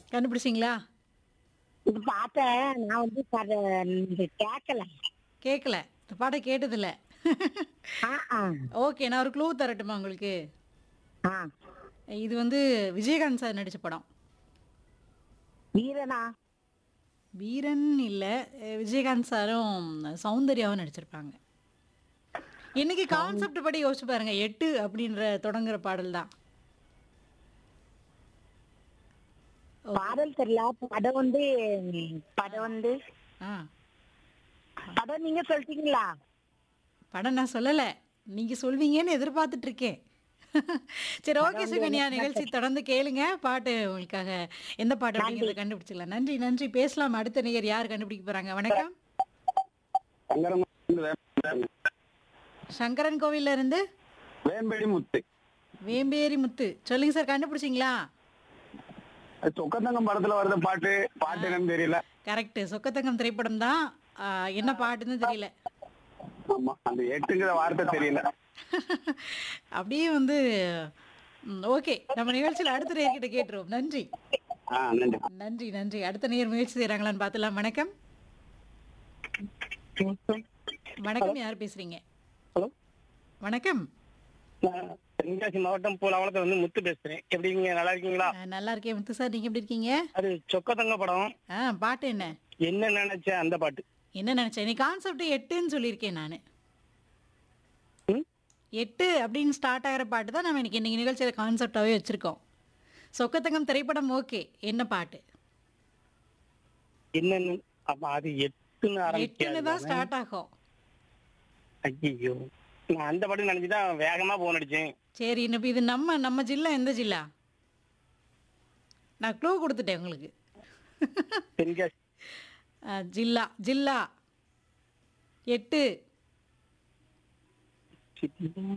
கண்டுபிடிச்சிங்களா இது பார்த்தேன் நான் வந்து கத- இது கேட்கல கேட்கல இந்த பாட்டை கேட்டதில்ல ஆ ஆ ஓகே நான் ஒரு க்ளூ தரட்டுமா உங்களுக்கு ஆ இது வந்து விஜயகாந்த் சார் நடிச்ச படம் வீரனா வீரன் இல்லை விஜயகாந்த் சாரும் சௌந்தர்யாவும் நடிச்சிருப்பாங்க இன்னைக்கு கான்செப்ட் படி யோசிச்சு பாருங்க எட்டு அப்படின்ற தொடங்குற பாடல் தான் பாடல் தெரியல படம் வந்து படம் வந்து ஆ படம் நீங்க சொல்லிட்டீங்களா படம் நான் சொல்லலை நீங்க சொல்வீங்கன்னு எதிர்பார்த்துட்டு இருக்கேன் சரி ஓகே சுகன்யா நிகழ்ச்சி தொடர்ந்து கேளுங்க பாட்டு உங்களுக்காக எந்த பாட்டு அப்படிங்கிறத கண்டுபிடிச்சிடலாம் நன்றி நன்றி பேசலாம் அடுத்த நேயர் யார் கண்டுபிடிக்க போறாங்க வணக்கம் சங்கரன் கோவில்ல இருந்து வேம்பேடி முத்து வேம்பேரி முத்து சொல்லுங்க சார் கண்டுபிடிச்சிங்களா சொக்கத்தங்கம் படத்துல வருத பாட்டு பாட்டு என்னன்னு தெரியல கரெக்ட் சொக்கத்தங்கம் திரைப்படம் தான் என்ன பாட்டுன்னு தெரியல ஆமா அந்த எட்டுங்கிற வார்த்தை தெரியல அப்படியே வந்து ஓகே நம்ம நிகழ்ச்சியில் அடுத்த நேர்கிட்ட கேட்டுருவோம் நன்றி ஆ நன்றி நன்றி நன்றி அடுத்த நேர் முயற்சி செய்கிறாங்களான்னு பார்த்துலாம் வணக்கம் வணக்கம் யார் பேசுறீங்க ஹலோ வணக்கம் நான் தென்காசி மாவட்டம் பூலாவளத்துல வந்து முத்து பேசுறேன் எப்படி இருக்கீங்க நல்லா இருக்கீங்களா அஹ், நல்லா இருக்கேன் முத்து சார் நீங்க எப்படி இருக்கீங்க அது சொக்கத்தங்க படம் ஆ பாட்டு என்ன என்ன நினைச்ச அந்த பாட்டு என்ன நினைச்சேன் நீ கான்செப்ட் எட்டுன்னு சொல்லியிருக்கேன் நான் ம்? எட்டு அப்படின்னு ஸ்டார்ட் ஆகிற பாட்டு தான் நம்ம இன்னைக்கு இன்னைக்கு நிகழ்ச்சியில் கான்செப்டாகவே வச்சுருக்கோம் சொக்கத்தங்கம் திரைப்படம் ஓகே என்ன பாட்டு என்னன்னு அப்ப அது எட்டுன்னு எட்டுன்னு தான் ஆரம்பிக்காது ஸ்டார்ட் ஆகும் ஐயோ நான் அந்த பாட்டு நினைச்சுதான் வேகமா போன் அடிச்சேன் சரி இப்போ இது நம்ம நம்ம ஜில்லா எந்த ஜில்லா நான் க்ளூ கொடுத்துட்டேன் உங்களுக்கு தென்காசி அஹ், ஜில்லா ஜில்லா எட்டு சிட்டி